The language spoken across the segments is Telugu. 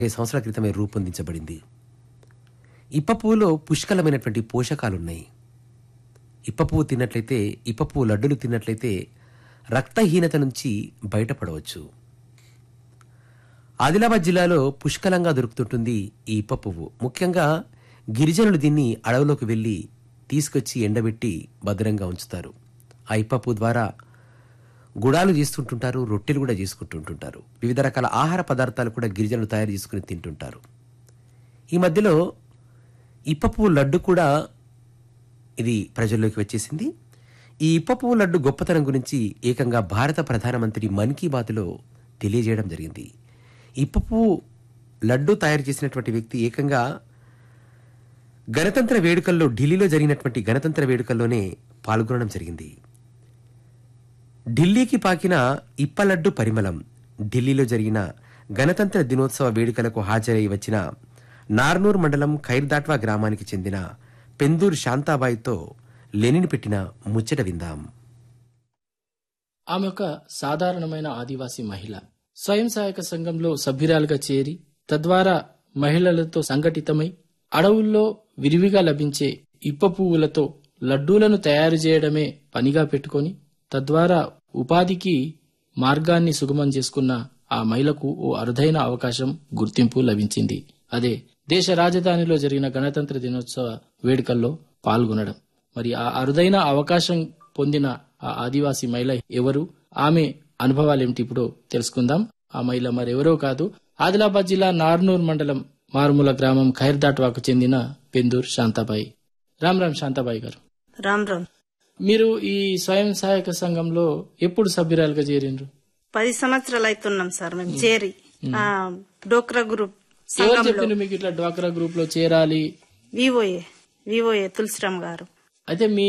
ఐదు సంవత్సరాల క్రితమే రూపొందించబడింది ఇప్ప పువ్వులో పుష్కలమైనటువంటి పోషకాలున్నాయి ఇప్ప పువ్వు తిన్నట్లయితే ఇప్ప పువ్వు లడ్డులు తిన్నట్లయితే రక్తహీనత నుంచి బయటపడవచ్చు ఆదిలాబాద్ జిల్లాలో పుష్కలంగా దొరుకుతుంటుంది ఈ ఇప్ప పువ్వు ముఖ్యంగా గిరిజనులు దీన్ని అడవిలోకి వెళ్ళి తీసుకొచ్చి ఎండబెట్టి భద్రంగా ఉంచుతారు ఆ ఇప్ప పువ్వు ద్వారా గుడాలు చేస్తుంటుంటారు రొట్టెలు కూడా చేసుకుంటుంటుంటారు వివిధ రకాల ఆహార పదార్థాలు కూడా గిరిజనులు తయారు చేసుకుని తింటుంటారు ఈ మధ్యలో ఇప్ప పువ్వు లడ్డు కూడా ఇది ప్రజల్లోకి వచ్చేసింది ఈ ఇప్ప పువ్వు లడ్డు గొప్పతనం గురించి ఏకంగా భారత ప్రధానమంత్రి మన్ కీ బాత్లో తెలియజేయడం జరిగింది ఇప్ప పువ్వు లడ్డు తయారు చేసినటువంటి వ్యక్తి ఏకంగా గణతంత్ర వేడుకల్లో ఢిల్లీలో జరిగినటువంటి గణతంత్ర వేడుకల్లోనే పాల్గొనడం జరిగింది ఢిల్లీకి పాకిన ఇప్పలడ్డు పరిమళం ఢిల్లీలో జరిగిన గణతంత్ర దినోత్సవ వేడుకలకు హాజరై వచ్చిన నార్నూర్ మండలం ఖైర్దాట్వా గ్రామానికి చెందిన పెందూర్ శాంతాబాయితో లెనిన్ పెట్టిన ముచ్చట విందాం ఆమె ఒక సాధారణమైన ఆదివాసీ మహిళ స్వయం సహాయక సంఘంలో సభ్యురాలుగా చేరి తద్వారా మహిళలతో సంఘటితమై అడవుల్లో విరివిగా లభించే ఇప్ప పువ్వులతో లడ్డూలను తయారు చేయడమే పనిగా పెట్టుకొని తద్వారా ఉపాధికి మార్గాన్ని సుగమం చేసుకున్న ఆ మహిళకు ఓ అరుదైన అవకాశం గుర్తింపు లభించింది అదే దేశ రాజధానిలో జరిగిన గణతంత్ర దినోత్సవ వేడుకల్లో పాల్గొనడం మరి ఆ అరుదైన అవకాశం పొందిన ఆ ఆదివాసీ మహిళ ఎవరు ఆమె అనుభవాలు ఏమిటి ఇప్పుడు తెలుసుకుందాం ఆ మహిళ మరెవరో కాదు ఆదిలాబాద్ జిల్లా నార్నూర్ మండలం మారుమూల గ్రామం ఖైర్దాట్వాకు చెందిన పెందూర్ శాంతాబాయి రామ్ రామ్ శాంతాబాయి గారు రామ్ రామ్ మీరు ఈ స్వయం సహాయక సంఘంలో ఎప్పుడు సభ్యురాలుగా చేరిండ్రు పది సంవత్సరాలు అవుతున్నాం సార్ మేము చేరి ఆ డోక్రా గ్రూప్ ఎవరు సంఘంలో చెప్పిండ్రు మీకు ఇట్లా డ్వాక్రా గ్రూప్ లో చేరాలి వివోఏ వివోఏ తులసిరామ్ గారు అయితే మీ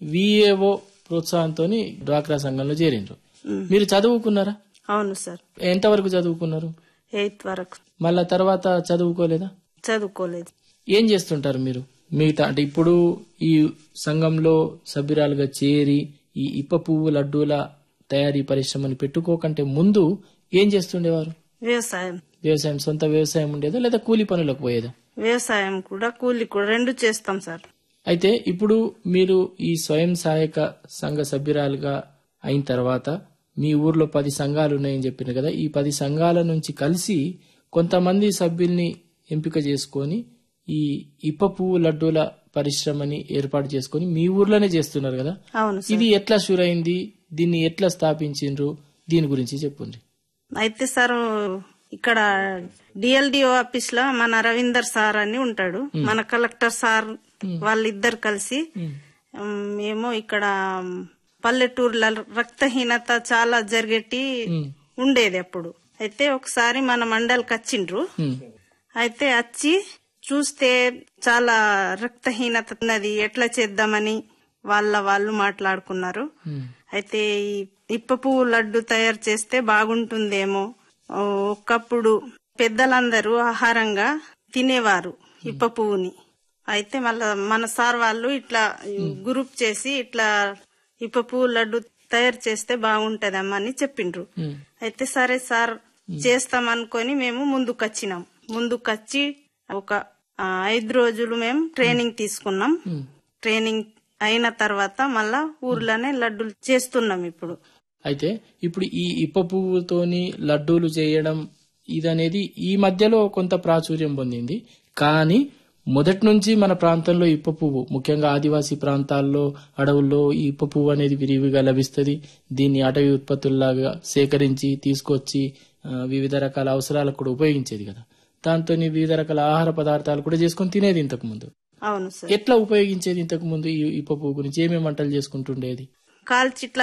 విఏఓ ప్రోత్సాహంతో డ్వాక్రా సంఘంలో చేరిండ్రు మ్. మీరు చదువుకున్నారా అవును సార్ ఎంతవరకు చదువుకున్నారు ఎయిత్ వరకు మళ్ళా తర్వాత చదువుకోలేదా చదువుకోలేదు ఏం చేస్తుంటారు మీరు మిగతా అంటే ఇప్పుడు ఈ సంఘంలో సభ్యురాలుగా చేరి ఈ ఇప్ప పువ్వు లడ్డూల తయారీ పరిశ్రమని పెట్టుకోకంటే ముందు ఏం చేస్తుండేవారు వ్యవసాయం వ్యవసాయం సొంత వ్యవసాయం ఉండేదా లేదా కూలి పనులకు పోయేదా వ్యవసాయం కూడా కూలి కూడా రెండు చేస్తాం సార్ అయితే ఇప్పుడు మీరు ఈ స్వయం సహాయక సంఘ సభ్యురాలుగా అయిన తర్వాత మీ ఊర్లో పది సంఘాలు ఉన్నాయని చెప్పిన కదా ఈ పది సంఘాల నుంచి కలిసి కొంతమంది సభ్యుల్ని ఎంపిక చేసుకొని ఈ ఇప్ప పువ్వు లడ్డూల పరిశ్రమని ఏర్పాటు చేసుకొని మీ ఊర్లోనే చేస్తున్నారు కదా అవును సార్ ఇది ఎట్లా షురైంది దీన్ని ఎట్లా స్థాపించిండ్రు దీని గురించి చెప్పుండ్రి అయితే సార్ ఇక్కడ డిఎల్డిఓ ఆఫీస్ లో మన రవీందర్ సార్ అని ఉంటాడు మన కలెక్టర్ సార్ వాళ్ళిద్దరు కలిసి ఉమ్, మేము ఇక్కడ పల్లెటూర్ల రక్తహీనత చాలా జరిగేటి ఉండేది అప్పుడు అయితే ఒకసారి మన మండలికి వచ్చిండ్రు ఉమ్, అయితే వచ్చి చూస్తే చాలా రక్తహీనత ఉన్నది ఎట్లా చేద్దామని వాళ్ళ వాళ్ళు మాట్లాడుకున్నారు ఉమ్, అయితే ఈ ఇప్ప పువ్వు లడ్డు తయారు చేస్తే బాగుంటుందేమో ఓ, ఒకప్పుడు పెద్దలందరూ ఆహారంగా తినేవారు ఇప్ప పువ్వుని అయితే మళ్ళా మన సార్ వాళ్ళు ఇట్లా గ్రూప్ చేసి ఇట్లా ఇప్ప పువ్వు లడ్డు తయారు చేస్తే బాగుంటదమ్మా అని చెప్పిండ్రు ఉమ్. అయితే సరే సార్ చేస్తాం అనుకొని మేము ముందుకొచ్చినాం ముందుకొచ్చి ఒక ఆ, ఐదు రోజులు మేము ట్రైనింగ్ తీసుకున్నాం ట్రైనింగ్ అయిన తర్వాత మళ్ళా ఊర్లోనే లడ్డూలు చేస్తున్నాం ఇప్పుడు అయితే ఇప్పుడు ఈ ఇప్ప పువ్వుతోని లడ్డూలు చేయడం ఇదనేది ఈ మధ్యలో కొంత ప్రాచుర్యం పొందింది కానీ మొదటి నుంచి మన ప్రాంతంలో ఇప్ప పువ్వు ముఖ్యంగా ఆదివాసీ ప్రాంతాల్లో అడవుల్లో ఈ ఇప్ప పువ్వు అనేది విరివిగా లభిస్తుంది దీన్ని అటవీ ఉత్పత్తుల్లాగా సేకరించి తీసుకొచ్చి ఆ, వివిధ రకాల అవసరాలకు కూడా ఉపయోగించేది కదా దాంతో వివిధ రకాల ఆహార పదార్థాలు కూడా చేసుకొని తినేది ఇంతకు ముందు అవును సార్ ఎట్లా ఉపయోగించేది ఇంతకు ముందు ఈ ఇప్ప పువ్వు గురించి ఏమేమి వంటలు చేసుకుంటుండేది కాల్చి ఇట్లా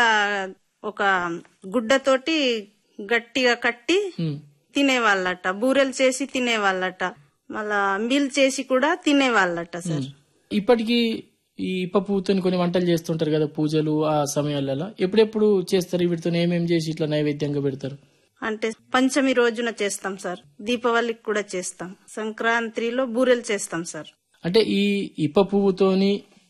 ఒక గుడ్డతోటి గట్టిగా కట్టి ఉమ్, తినేవాళ్ళట బూరెలు చేసి తినేవాళ్ళట మళ్ళా మిల్ చేసి కూడా తినేవాళ్ళట సార్ ఇప్పటికీ ఈ ఇప్ప పువ్వుతో కొన్ని వంటలు చేస్తుంటారు కదా పూజలు ఆ సమయాలలో ఎప్పుడెప్పుడు చేస్తారు వీటితో ఏమేమి చేసి ఇట్లా నైవేద్యంగా పెడతారు అంటే పంచమి రోజున చేస్తాం సార్ దీపావళికి కూడా చేస్తాం సంక్రాంతిలో బూరెలు చేస్తాం సార్ అంటే ఈ ఇప్ప పువ్వుతోని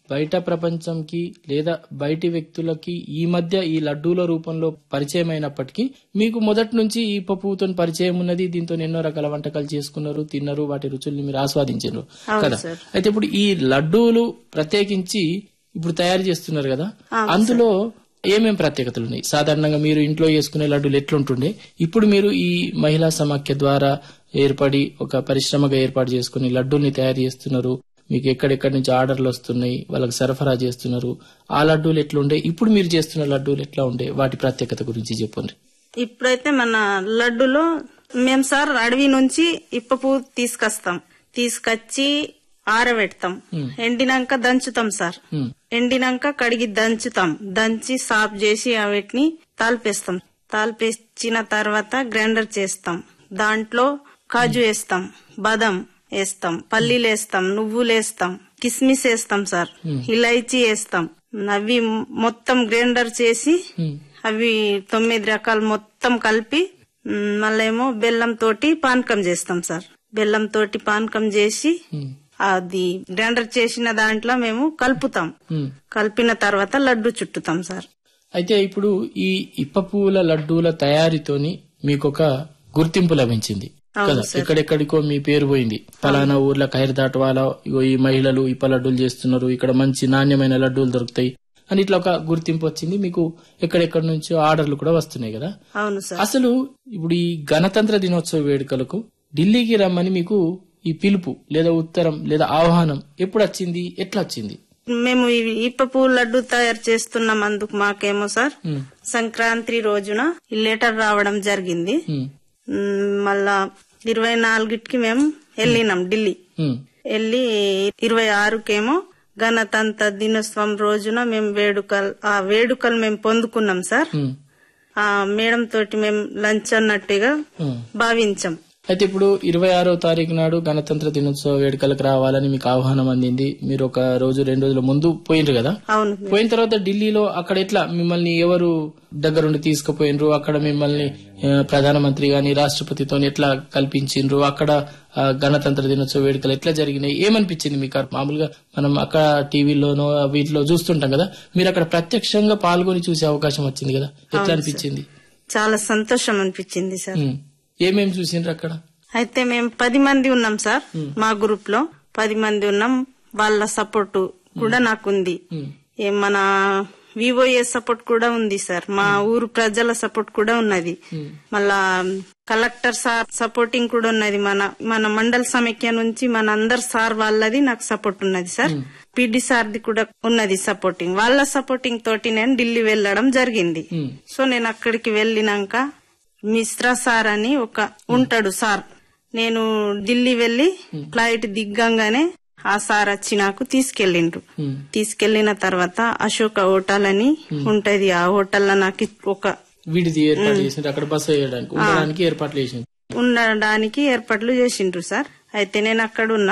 బయట ప్రపంచంకి లేదా బయటి వ్యక్తులకి ఈ మధ్య ఈ లడ్డూల రూపంలో పరిచయం అయినప్పటికీ మీకు మొదటి నుంచి ఈ పప్పుతో పరిచయం ఉన్నది దీంతో ఎన్నో రకాల వంటకాలు చేసుకున్నారు తిన్నారు వాటి రుచుల్ని మీరు ఆస్వాదించారు కదా అయితే ఇప్పుడు ఈ లడ్డూలు ప్రత్యేకించి ఇప్పుడు తయారు చేస్తున్నారు కదా అందులో ఏమేం ప్రత్యేకతలు ఉన్నాయి సాధారణంగా మీరు ఇంట్లో చేసుకునే లడ్డూలు ఎట్లుంటుండే ఇప్పుడు మీరు ఈ మహిళా సమాఖ్య ద్వారా ఏర్పడి ఒక పరిశ్రమగా ఏర్పాటు చేసుకుని లడ్డూల్ని తయారు చేస్తున్నారు మీకు ఎక్కడెక్కడి నుంచి ఆర్డర్లు వస్తున్నాయి వాళ్ళకి సరఫరా చేస్తున్నారు ఆ లడ్డూలు ఎట్లుండే ఇప్పుడు మీరు చేస్తున్న లడ్డూలు ఎట్లా ఉండే వాటి ప్రత్యేకత గురించి చెప్పండి ఇప్పుడైతే మన లడ్డులో మేము సార్ అడవి నుంచి ఇప్ప పువ్వు తీసుకొస్తాం తీసుకొచ్చి ఆరబెడతాం ఎండినాక దంచుతాం సార్ ఉమ్, ఎండినాక కడిగి దంచుతాం దంచి సాఫ్ చేసి వీటిని తాల్పేస్తాం తాల్పేసిన తర్వాత గ్రైండర్ చేస్తాం దాంట్లో కాజు వేస్తాం బాదం వేస్తాం పల్లీలు వేస్తాం నువ్వులు వేస్తాం కిస్మిస్ వేస్తాం సార్ ఇలైచీ వేస్తాం అవి మొత్తం గ్రైండర్ చేసి ఉమ్, అవి తొమ్మిది రకాలు మొత్తం కలిపి మ్, మళ్ళేమో బెల్లం తోటి పానకం చేస్తాం సార్ బెల్లం తోటి పానకం చేసి ఉమ్, అది గ్రైండర్ చేసిన దాంట్లో మేము కలుపుతాం ఉమ్. కలిపిన తర్వాత లడ్డు చుట్టుతాం సార్ అయితే ఇప్పుడు ఈ ఇప్ప పువ్వుల లడ్డూల తయారీతోని మీకు ఒక గుర్తింపు లభించింది కదా ఎక్కడెక్కడికో మీ పేరు పోయింది ఫలానా ఊర్ల కైరు దాటవాలా ఇగో ఈ మహిళలు ఇప్ప లడ్డూలు చేస్తున్నారు ఇక్కడ మంచి నాణ్యమైన లడ్డూలు దొరుకుతాయి అని ఇట్లా ఒక గుర్తింపు వచ్చింది మీకు ఎక్కడెక్కడి నుంచో ఆర్డర్లు కూడా వస్తున్నాయి కదా అవును సార్ అసలు ఇప్పుడు ఈ గణతంత్ర దినోత్సవ వేడుకలకు ఢిల్లీకి రమ్మని మీకు ఈ పిలుపు లేదా ఉత్తరం లేదా ఆహ్వానం ఎప్పుడు వచ్చింది ఎట్లా వచ్చింది మేము ఈ ఇప్ప పువ్వు లడ్డు తయారు చేస్తున్నాం అందుకు మాకేమో సార్ ఉమ్, సంక్రాంతి రోజున ఈ లెటర్ రావడం జరిగింది ఉమ్, మ్, మళ్ళా ఇరవై నాలుగిటికి మేము వెళ్ళినాం ఢిల్లీ ఉమ్, వెళ్ళి ఇరవై ఆరుకేమో గణతంత్ర దినోత్సవం రోజున మేము వేడుకలు ఆ వేడుకలు మేము పొందుకున్నాం సార్ ఉమ్, ఆ మేడం తోటి మేము లంచ్ అన్నట్టుగా ఉమ్. భావించాం అయితే ఇప్పుడు ఇరవై ఆరో తారీఖు నాడు గణతంత్ర దినోత్సవ వేడుకలకు రావాలని మీకు ఆహ్వానం అందింది మీరు ఒక రోజు రెండు రోజుల ముందు పోయినరు కదా అవును పోయిన తర్వాత ఢిల్లీలో అక్కడ ఎట్లా మిమ్మల్ని ఎవరు దగ్గరుండి తీసుకుపోయినరు అక్కడ మిమ్మల్ని ఆ, ప్రధానమంత్రి గాని రాష్ట్రపతితో ఎట్లా కల్పించిండ్రు అక్కడ ఆ, గణతంత్ర దినోత్సవ వేడుకలు ఎట్లా జరిగినాయి ఏమనిపించింది మీకు అక్కడ మామూలుగా మనం అక్కడ టీవీలోనో వీటిలో చూస్తుంటాం కదా మీరు అక్కడ ప్రత్యక్షంగా పాల్గొని చూసే అవకాశం వచ్చింది కదా ఎట్లా అనిపించింది చాలా సంతోషం అనిపించింది సార్ ఉమ్. ఏమేమి చూసిండ్రు అక్కడ అయితే మేము పది మంది ఉన్నాం సార్ మా గ్రూప్ లో పది మంది ఉన్నాం వాళ్ళ సపోర్ట్ కూడా నాకుంది ఉమ్. ఏ మన వివోఏ సపోర్ట్ కూడా ఉంది సార్ మా ఊరు ప్రజల సపోర్ట్ కూడా ఉన్నది మళ్ళా కలెక్టర్ సార్ సపోర్టింగ్ కూడా ఉన్నది మన మన మండల సమైక్య నుంచి మన అందరు సార్ వాళ్ళది నాకు సపోర్ట్ ఉన్నది సార్ పిడి సార్ది కూడా ఉన్నది సపోర్టింగ్ వాళ్ళ సపోర్టింగ్ తోటి నేను ఢిల్లీ వెళ్ళడం జరిగింది ఉమ్. సో నేను అక్కడికి వెళ్ళినాక మిశ్రా సార్ అని ఒక ఉంటాడు సార్ నేను ఢిల్లీ వెళ్లి ఫ్లైట్ దిగ్గంగానే ఆ సార్ వచ్చి నాకు తీసుకెళ్ళిండ్రు ఉమ్. తీసుకెళ్లిన తర్వాత అశోక హోటల్ అని ఉంటది ఆ హోటల్లో నాకు ఒక విడిది ఏర్పాటు చేసిండ్రు అక్కడ బస వేయడానికి ఉండడానికి ఏర్పాట్లు చేసిండ్రు ఉండడానికి ఏర్పాట్లు చేసిండ్రు సార్ అయితే నేను అక్కడ ఉన్నా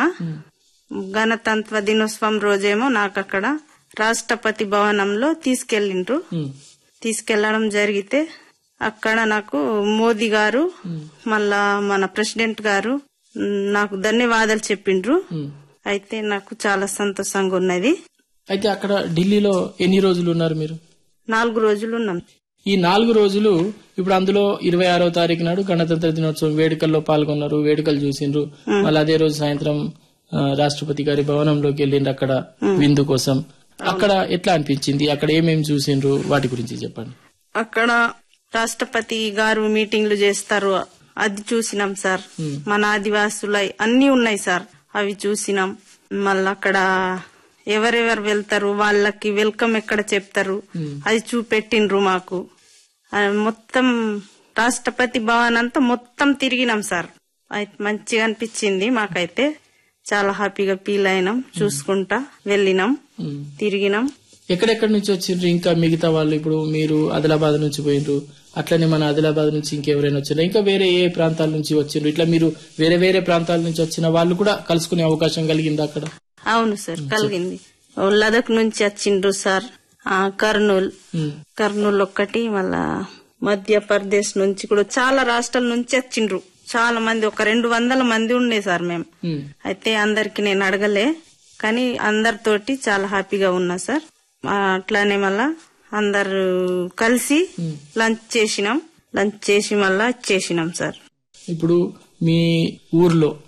గణతంత్ర దినోత్సవం రోజేమో నాకు అక్కడ రాష్ట్రపతి భవనంలో తీసుకెళ్లిండ్రు ఉమ్. తీసుకెళ్లడం జరిగితే అక్కడ నాకు మోదీ గారు మళ్ళా మన ప్రెసిడెంట్ గారు మ్, నాకు ధన్యవాదాలు చెప్పిండ్రు ఉమ్. అయితే నాకు చాలా సంతోషంగా ఉన్నది అయితే అక్కడ ఢిల్లీలో ఎన్ని రోజులు ఉన్నారు మీరు నాలుగు రోజులు ఉన్నాం ఈ నాలుగు రోజులు ఇప్పుడు అందులో ఇరవై ఆరో తారీఖు నాడు గణతంత్ర దినోత్సవం వేడుకల్లో పాల్గొన్నారు వేడుకలు చూసిండ్రు మళ్ళీ అదే రోజు సాయంత్రం ఆ, రాష్ట్రపతి గారి భవనంలోకి వెళ్ళిండ్రు అక్కడ విందు కోసం అక్కడ ఎట్లా అనిపించింది అక్కడ ఏమేమి చూసిండ్రు వాటి గురించి చెప్పండి అక్కడ రాష్ట్రపతి గారు మీటింగ్లు చేస్తారు అది చూసినాం సార్ మన ఆదివాసుల అన్ని ఉన్నాయి సార్ అవి చూసినాం మళ్ళీ అక్కడ ఎవరెవరు వెళ్తారు వాళ్ళకి వెల్కమ్ ఎక్కడ చెప్తారు అది చూపెట్టిండ్రు మాకు ఆ, మొత్తం రాష్ట్రపతి భవన్ అంతా మొత్తం తిరిగినాం సార్ అయితే మంచిగా అనిపించింది మాకైతే చాలా హ్యాపీగా ఫీల్ అయినాం చూసుకుంటా వెళ్ళినాం ఉమ్. తిరిగినాం ఎక్కడెక్కడి నుంచి వచ్చిండ్రు ఇంకా మిగతా వాళ్ళు ఇప్పుడు మీరు ఆదిలాబాద్ నుంచి పోయిండ్రు అట్లనే మన ఆదిలాబాద్ నుంచి ఇంకెవరైనా వచ్చిండ్రు ఇంకా వేరే ఏ ప్రాంతాల నుంచి వచ్చిండ్రు ఇట్లా మీరు వేరే వేరే ప్రాంతాల నుంచి వచ్చిన వాళ్ళు కూడా కలుసుకునే అవకాశం కలిగింది అక్కడ అవును సార్ కలిగింది ఓ లదక్ నుంచి వచ్చిండ్రు సార్ ఆ, కర్నూల్ ఉమ్. కర్నూల్ ఒక్కటి మళ్ళా మధ్యప్రదేశ్ నుంచి కూడా చాలా రాష్ట్రాల నుంచి వచ్చిండ్రు చాలా మంది ఒక రెండు వందల మంది ఉండే సార్ మేము ఉమ్. అయితే అందరికి నేను అడగలే కానీ అందరితోటి చాలా హ్యాపీగా ఉన్నా సార్ ఆ, అట్లానే మళ్ళా అందరు కలిసి లంచ్ చేసినాం లంచ్ చేసి మళ్ళా చేసినాం సార్ ఇప్పుడు మీ ఊర్లో